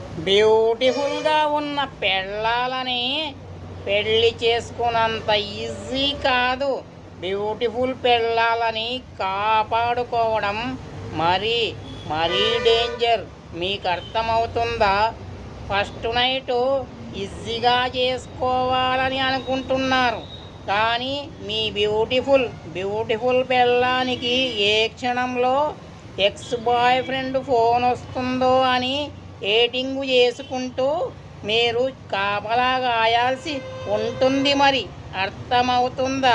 బ్యూటిఫుల్గా ఉన్న పెళ్ళాలని పెళ్లి చేసుకున్నంత ఈజీ కాదు బ్యూటిఫుల్ పెళ్ళాలని కాపాడుకోవడం మరీ మరీ డేంజర్ మీకు అర్థమవుతుందా ఫస్ట్ నైట్ ఈజీగా చేసుకోవాలని అనుకుంటున్నారు కానీ మీ బ్యూటిఫుల్ బ్యూటిఫుల్ పెళ్ళానికి ఏ క్షణంలో ఎక్స్ బాయ్ ఫ్రెండ్ ఫోన్ వస్తుందో అని ఏటింగు చేసుకుంటూ మీరు కాపలా గాయాల్సి ఉంటుంది మరి అర్థమవుతుందా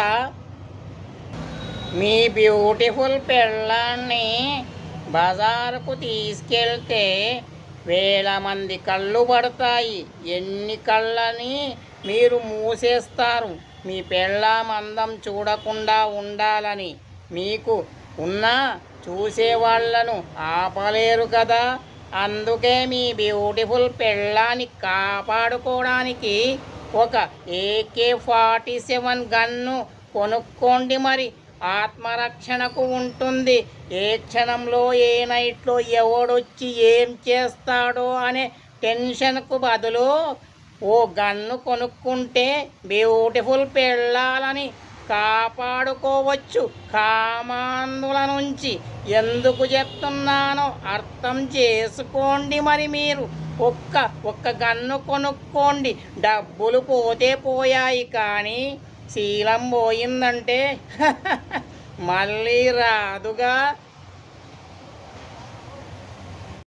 మీ బ్యూటిఫుల్ పెళ్ళాన్ని బజారుకు తీసుకెళ్తే వేల మంది కళ్ళు పడతాయి ఎన్ని కళ్ళని మీరు మూసేస్తారు మీ పెళ్ళాం అందం చూడకుండా ఉండాలని మీకు ఉన్న చూసేవాళ్లను ఆపలేరు కదా అందుకే మీ బ్యూటిఫుల్ పెళ్ళాన్ని కాపాడుకోవడానికి ఒక ఏకే ఫార్టీ సెవెన్ గన్ను కొనుక్కోండి మరి ఆత్మరక్షణకు ఉంటుంది ఏ క్షణంలో ఏ నైట్లో ఎవడొచ్చి ఏం చేస్తాడో అనే టెన్షన్కు బదులు ఓ గన్ను కొనుక్కుంటే బ్యూటిఫుల్ పెళ్ళాలని కాపాడుకోవచ్చు కామాందుల నుంచి ఎందుకు చెప్తున్నానో అర్థం చేసుకోండి మరి మీరు ఒక్క ఒక్క గన్ను కొనుక్కోండి డబ్బులు పోతే పోయాయి కానీ శీలం పోయిందంటే మళ్ళీ రాదుగా